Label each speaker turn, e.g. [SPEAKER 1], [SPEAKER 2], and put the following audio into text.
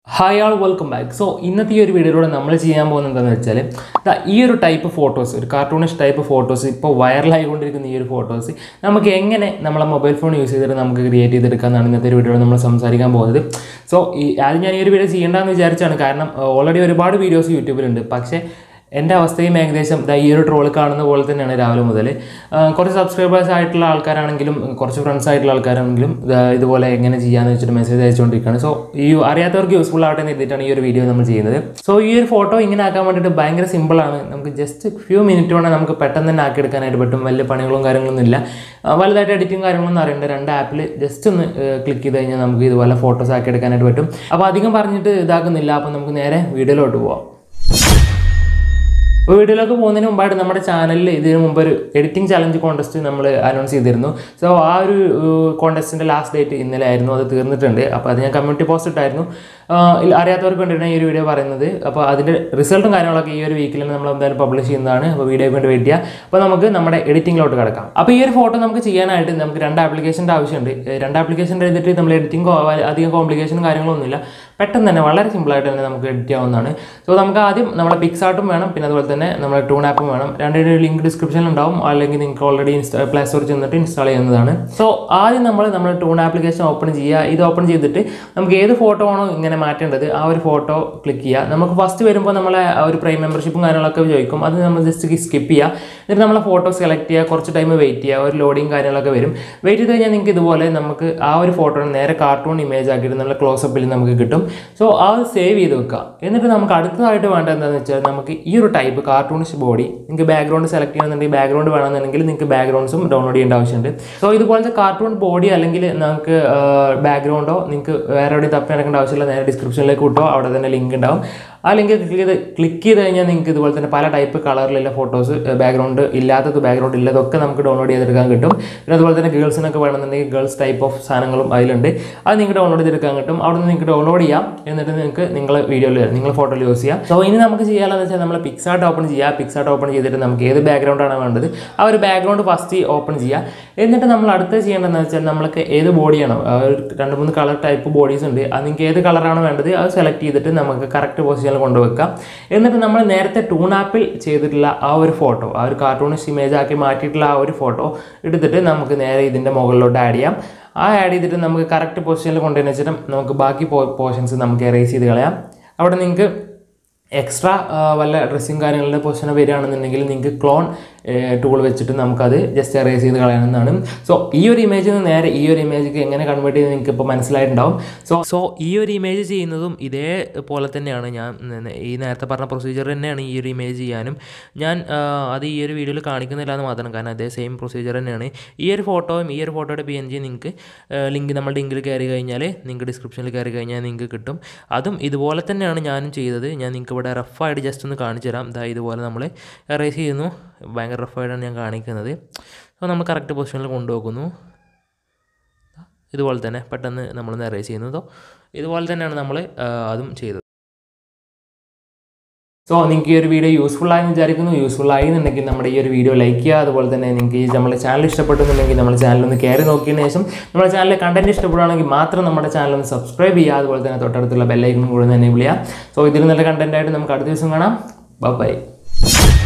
[SPEAKER 1] hi all welcome back so ഇന്നത്തെ ഈ ഒരു വീഡിയോയിലൂടെ നമ്മൾ ചെയ്യാൻ പോകുന്നത് എന്താണെന്ന് വെച്ചാൽ ദാ ഈ ഒരു ടൈപ്പ് ഫോട്ടോസ് ഒരു കാർട്ടൂണിഷ് ടൈപ്പ് ഫോട്ടോസ് ഇപ്പോൾ വൈറലായിക്കൊണ്ടിരിക്കുന്ന ഈ ഒരു ഫോട്ടോസ് നമുക്ക് എങ്ങനെ നമ്മളെ മൊബൈൽ ഫോൺ യൂസ് ചെയ്തിട്ട് നമുക്ക് ക്രിയേറ്റ് ചെയ്തെടുക്കാമെന്നാണ് ഇന്നത്തെ ഒരു വീഡിയോയിൽ നമ്മൾ സംസാരിക്കാൻ പോകുന്നത് സോ ഈ ആദ്യം ഞാൻ ഈ ഒരു വീഡിയോ ചെയ്യേണ്ടതെന്ന് വിചാരിച്ചാണ് കാരണം ഓൾറെഡി ഒരുപാട് വീഡിയോസ് യൂട്യൂബിലുണ്ട് പക്ഷേ എൻ്റെ അവസ്ഥയും ഏകദേശം ദാ ഈ ഒരു ട്രോൾ കാണുന്ന പോലെ തന്നെയാണ് രാവിലെ മുതൽ കുറച്ച് സബ്സ്ക്രൈബേഴ്സ് ആയിട്ടുള്ള ആൾക്കാരാണെങ്കിലും കുറച്ച് ഫ്രണ്ട്സ് ആയിട്ടുള്ള ആൾക്കാരാണെങ്കിലും ദാ ഇതുപോലെ എങ്ങനെ ചെയ്യാന്ന് വെച്ചിട്ട് മെസ്സേജ് അയച്ചുകൊണ്ടിരിക്കുകയാണ് സോ ഈ അറിയാത്തവർക്ക് യൂസ്ഫുൾ ആവട്ടെ എന്ന് എഴുതിയിട്ടാണ് ഈ ഒരു വീഡിയോ നമ്മൾ ചെയ്യുന്നത് സോ ഈ ഒരു ഫോട്ടോ ഇങ്ങനെ ആക്കാൻ വേണ്ടിയിട്ട് ഭയങ്കര സിമ്പിളാണ് നമുക്ക് ജസ്റ്റ് ഫ്യൂ മിനിറ്റ് കൊണ്ട് നമുക്ക് പെട്ടെന്ന് തന്നെ ആക്കിയെടുക്കാനായിട്ട് പറ്റും വലിയ പണികളും കാര്യങ്ങളൊന്നും ഇല്ല ആ, വലുതായിട്ട് എഡിറ്റിംഗ് കാര്യങ്ങളൊന്നും അറിയണ്ട രണ്ട് ആപ്പിൽ ജസ്റ്റ് ഒന്ന് ക്ലിക്ക് ചെയ്ത് കഴിഞ്ഞാൽ നമുക്ക് ഇതുപോലെ ഫോട്ടോസ് ആക്കിയെടുക്കാനായിട്ട് പറ്റും അപ്പോൾ അധികം പറഞ്ഞിട്ട് ഇതാക്കുന്നില്ല അപ്പോൾ നമുക്ക് നേരെ വീഡിയോയിലോട്ട് പോവാം അപ്പോൾ വീഡിയോയിലൊക്കെ പോകുന്നതിന് മുമ്പായിട്ട് നമ്മുടെ ചാനലിൽ ഇതിന് മുമ്പ് ഒരു എഡിറ്റിംഗ് ചലഞ്ച് കോൺടെസ്റ്റ് നമ്മൾ അനൗൺസ് ചെയ്തിരുന്നു സോ ആ ഒരു കോൺടെസ്റ്റിൻ്റെ ലാസ്റ്റ് ഡേറ്റ് ഇന്നലെ ആയിരുന്നു അത് തീർന്നിട്ടുണ്ട് അപ്പോൾ അത് ഞാൻ കമ്മ്യൂണിറ്റി പോസ്റ്റ് ഇട്ടായിരുന്നു ആഹ് ഇല്ല- അറിയാത്തവർക്ക് വേണ്ടിയിട്ടാണ് ഈ ഒരു വീഡിയോ പറയുന്നത് അപ്പോൾ അതിൻ്റെ റിസൾട്ടും കാര്യങ്ങളൊക്കെ ഈ ഒരു വീക്കിൽ നമ്മൾ എന്തായാലും പബ്ലിഷ് ചെയ്യുന്നതാണ് അപ്പോൾ വീഡിയോ വേണ്ടി വെയിറ്റ് ചെയ്യുക അപ്പോൾ നമുക്ക് നമ്മുടെ എഡിറ്റിങ്ങിലോട്ട് കിടക്കാം അപ്പോൾ ഈ ഒരു ഫോട്ടോ നമുക്ക് ചെയ്യാനായിട്ട് നമുക്ക് രണ്ട് ആപ്ലിക്കേഷൻ്റെ ആവശ്യമുണ്ട് ഏഹ് രണ്ട് ആപ്ലിക്കേഷൻ എഴുതിയിട്ട് നമ്മൾ എഡിറ്റിംഗ് അധികം കോംപ്ലിക്കേഷനും കാര്യങ്ങളൊന്നുമില്ല പെട്ടെന്ന് തന്നെ വളരെ സിമ്പിളായിട്ട് തന്നെ നമുക്ക് എഡിറ്റ് ചെയ്യാവുന്നതാണ് സോ നമുക്ക് ആദ്യം നമ്മുടെ പിക്സാർട്ടും വേണം പിന്നെ അതുപോലെ തന്നെ നമ്മുടെ ടൂൺ ആപ്പും വേണം രണ്ടിൻ്റെ ലിങ്ക് ഡിസ്ക്രിപ്ഷനിൽ ഉണ്ടാവും അല്ലെങ്കിൽ നിങ്ങൾക്ക് ഓൾറെഡി ഇൻസ്റ്റാ പ്ലേ സ്റ്റോറിൽ ചെന്നിട്ട് ഇൻസ്റ്റാൾ ചെയ്യുന്നതാണ് സോ ആദ്യം നമ്മൾ നമ്മുടെ ടൂൺ ആപ്ലിക്കേഷൻ ഓപ്പൺ ചെയ്യുക ഇത് ഓപ്പൺ ചെയ്തിട്ട് നമുക്ക് ഏത് ഫോട്ടോ ആണോ ഇങ്ങനെ മാറ്റേണ്ടത് ആ ഒരു ഫോട്ടോ ക്ലിക്ക് ചെയ്യുക നമുക്ക് ഫസ്റ്റ് വരുമ്പോൾ നമ്മളെ ആ ഒരു പ്രൈം മെമ്പർഷിപ്പും കാര്യങ്ങളൊക്കെ ചോദിക്കും അത് നമ്മൾ ജസ്റ്റ് സ്കിപ്പ് ചെയ്യുക എന്നിട്ട് നമ്മളെ ഫോട്ടോ സെലക്ട് ചെയ്യുക കുറച്ച് ടൈം വെയിറ്റ് ചെയ്യുക ഒരു ലോഡിങ് കാര്യങ്ങളൊക്കെ വരും വെയിറ്റ് ചെയ്ത് കഴിഞ്ഞാൽ നിങ്ങൾക്ക് ഇതുപോലെ നമുക്ക് ആ ഒരു ഫോട്ടോ നേരെ കാർട്ടൂൺ ഇമേജ് ആക്കിയിട്ട് നല്ല ക്ലോസപ്പിൽ നമുക്ക് കിട്ടും സോ ആ സേവ് ചെയ്ത് വെക്കുക എന്നിട്ട് നമുക്ക് അടുത്തതായിട്ട് വേണ്ട എന്താണെന്ന് വെച്ചാൽ നമുക്ക് ഈ ഒരു ടൈപ്പ് കാർട്ടൂണിഷ് ബോഡി നിങ്ങൾക്ക് ബാക്ക്ഗ്രൗണ്ട് സെലക്ട് ചെയ്യണമെന്നുണ്ടെങ്കിൽ ബാക്ക്ഗ്രൗണ്ട് വേണമെന്നുണ്ടെങ്കിൽ നിങ്ങൾക്ക് ബാക്ക്ഗ്രൗണ്ട്സും ഡൗൺലോഡ് ചെയ്യേണ്ട ആവശ്യമുണ്ട് സോ ഇതുപോലത്തെ കാർട്ടൂൺ ബോഡി അല്ലെങ്കിൽ നമുക്ക് ബാക്ക്ഗ്രൗണ്ടോ നിങ്ങൾക്ക് വേറെ എവിടെയും തപ്പി നടക്കേണ്ട ആവശ്യമില്ല നേരെ ഡിസ്ക്രിപ്ഷനിലേക്ക് വിട്ടോ അവിടെ തന്നെ ലിങ്ക് ഉണ്ടാവും ആ ലിങ്ക് ക്ലിക്ക് ചെയ്ത് ക്ലിക്ക് ചെയ്ത് കഴിഞ്ഞാൽ നിങ്ങൾക്ക് ഇതുപോലെ തന്നെ പല ടൈപ്പ് കളറിലുള്ള ഫോട്ടോസ് ബാക്ക്ഗ്രൗണ്ട് ഇല്ലാത്തത് ബാക്ക്ഗ്രൗണ്ട് ഇല്ലതൊക്കെ നമുക്ക് ഡൗൺലോഡ് ചെയ്തെടുക്കാൻ കിട്ടും പിന്നെ അതുപോലെ തന്നെ ഗേൾസിനൊക്കെ വേണമെന്നുണ്ടെങ്കിൽ ഗേൾസ് ടൈപ്പ് ഓഫ് സാധനങ്ങളും അതിലുണ്ട് അത് നിങ്ങൾക്ക് ഡൗൺലോഡ് ചെയ്തെടുക്കാൻ കിട്ടും അവിടെ നിന്ന് നിങ്ങൾക്ക് ഡൗൺലോഡ് ചെയ്യാം എന്നിട്ട് നിങ്ങൾക്ക് നിങ്ങൾ വീഡിയോയിൽ നിങ്ങൾ ഫോട്ടോയിൽ യൂസ് ചെയ്യാം സോ ഇനി നമുക്ക് ചെയ്യാനുള്ളത് വെച്ചാൽ നമ്മൾ പിക്സാർട്ട് ഓപ്പൺ ചെയ്യുക പിക്സാർട്ട് ഓപ്പൺ ചെയ്തിട്ട് നമുക്ക് ഏത് ബാക്ക്ഗ്രൗണ്ടാണ് വേണ്ടത് ആ ഒരു ബാക്ക്ഗ്രൗണ്ട് ഫസ്റ്റ് ഓപ്പൺ ചെയ്യുക എന്നിട്ട് നമ്മൾ അടുത്ത് ചെയ്യേണ്ടതെന്ന് വെച്ചാൽ നമ്മൾക്ക് ഏത് ബോഡിയാണോ ആ ഒരു രണ്ട് മൂന്ന് കളർ ടൈപ്പ് ബോഡീസ് ഉണ്ട് അത് നിങ്ങൾക്ക് ഏത് കളറാണ് വേണ്ടത് അത് സെലക്ട് ചെയ്തിട്ട് നമുക്ക് കറക്റ്റ് പൊസിഷനിൽ കൊണ്ടുവെക്കാം എന്നിട്ട് നമ്മൾ നേരത്തെ ടൂൺ ആപ്പിൽ ചെയ്തിട്ടുള്ള ആ ഒരു ഫോട്ടോ ആ ഒരു കാർട്ടൂണിസ്റ്റ് ഇമേജ് ആക്കി മാറ്റിയിട്ടുള്ള ആ ഒരു ഫോട്ടോ എടുത്തിട്ട് നമുക്ക് നേരെ ഇതിൻ്റെ മുകളിലോട്ട് ആഡ് ചെയ്യാം ആ ആഡ് ചെയ്തിട്ട് നമുക്ക് കറക്റ്റ് പൊസിഷനിൽ കൊണ്ടുവന്ന് വെച്ചിട്ട് നമുക്ക് ബാക്കി പോർഷൻസ് നമുക്ക് എറേസ് ചെയ്ത് കളയാം അവിടെ നിങ്ങൾക്ക് എക്സ്ട്രാ വല്ല ഡ്രസ്സിങ് കാര്യങ്ങളുടെ പൊസിഷൻ വരികയാണെന്നുണ്ടെങ്കിൽ നിങ്ങൾക്ക് ക്ലോൺ ടൂൾ വെച്ചിട്ട് നമുക്കത് ജസ്റ്റ് എറേസ് ചെയ്ത് കളയാവുന്നതാണ് സോ ഈ ഒരു ഇമേജിൽ നിന്ന് നേരെ ഈ ഒരു ഇമേജിക്ക് എങ്ങനെ കൺവേർട്ട് ചെയ്ത് നിങ്ങൾക്ക് ഇപ്പോൾ മനസ്സിലായിട്ടുണ്ടാവും സോ സോ ഈ ഒരു ഇമേജ് ചെയ്യുന്നതും ഇതേപോലെ തന്നെയാണ് ഞാൻ ന- ഈ നേരത്തെ പറഞ്ഞ പ്രൊസീജിയർ തന്നെയാണ് ഈ ഒരു ഇമേജ് ചെയ്യാനും ഞാൻ ആ, അത് ഈ ഒരു വീഡിയോയിൽ കാണിക്കുന്നില്ല എന്ന് മാത്രം കാരണം അതേ സെയിം പ്രൊസീജിയർ തന്നെയാണ് ഈ ഒരു ഫോട്ടോയും ഈ ഒരു ഫോട്ടോയുടെ പി എൻ ജി നിങ്ങൾക്ക് ലിങ്ക് നമ്മുടെ ലിങ്കിൽ കയറി കഴിഞ്ഞാൽ നിങ്ങൾക്ക് ഡിസ്ക്രിപ്ഷനിൽ കയറി കഴിഞ്ഞാൽ നിങ്ങൾക്ക് കിട്ടും അതും ഇതുപോലെ തന്നെയാണ് ഞാനും ചെയ്തത് ഞാൻ നിങ്ങൾക്ക് ഇവിടെ റഫായിട്ട് ജസ്റ്റ് ഒന്ന് കാണിച്ചു തരാം ഇതാ ഇതുപോലെ നമ്മൾ എറേസ് ചെയ്യുന്നു ഭയങ്കര റഫായിട്ടാണ് ഞാൻ കാണിക്കുന്നത് അപ്പോൾ നമ്മൾ കറക്റ്റ് പൊസിഷനിൽ കൊണ്ടുപോകുന്നു ഇതുപോലെ തന്നെ പെട്ടെന്ന് നമ്മളൊന്ന് എറേസ് ചെയ്യുന്നതോ ഇതുപോലെ തന്നെയാണ് നമ്മൾ അതും ചെയ്തത് സോ നിങ്ങൾക്ക് ഈ ഒരു വീഡിയോ യൂസ്ഫുൾ ആയി എന്ന് വിചാരിക്കുന്നു യൂസ്ഫുൾ ആയി എന്നുണ്ടെങ്കിൽ നമ്മുടെ ഈ ഒരു വീഡിയോ ലൈക്ക് ചെയ്യുക അതുപോലെ തന്നെ നിങ്ങൾക്ക് ഈ നമ്മുടെ ചാനൽ ഇഷ്ടപ്പെട്ടെന്നുണ്ടെങ്കിൽ നമ്മുടെ ചാനൽ ഒന്ന് കയറി നോക്കിയതിന് ശേഷം നമ്മുടെ ചാനലിലെ കണ്ടന്റ് ഇഷ്ടപ്പെടുകയാണെങ്കിൽ മാത്രം നമ്മുടെ ചാനൽ ഒന്ന് സബ്സ്ക്രൈബ് ചെയ്യുക അതുപോലെ തന്നെ തൊട്ടടുത്തുള്ള ബെല്ലൈക്കനും കൂടെ ഒന്ന് എനേബിൾ ചെയ്യുക സോ ഇതിൽ നല്ല കണ്ടന്റ് ആയിട്ട് നമുക്ക് അടുത്ത ദിവസം കാണാം ബൈ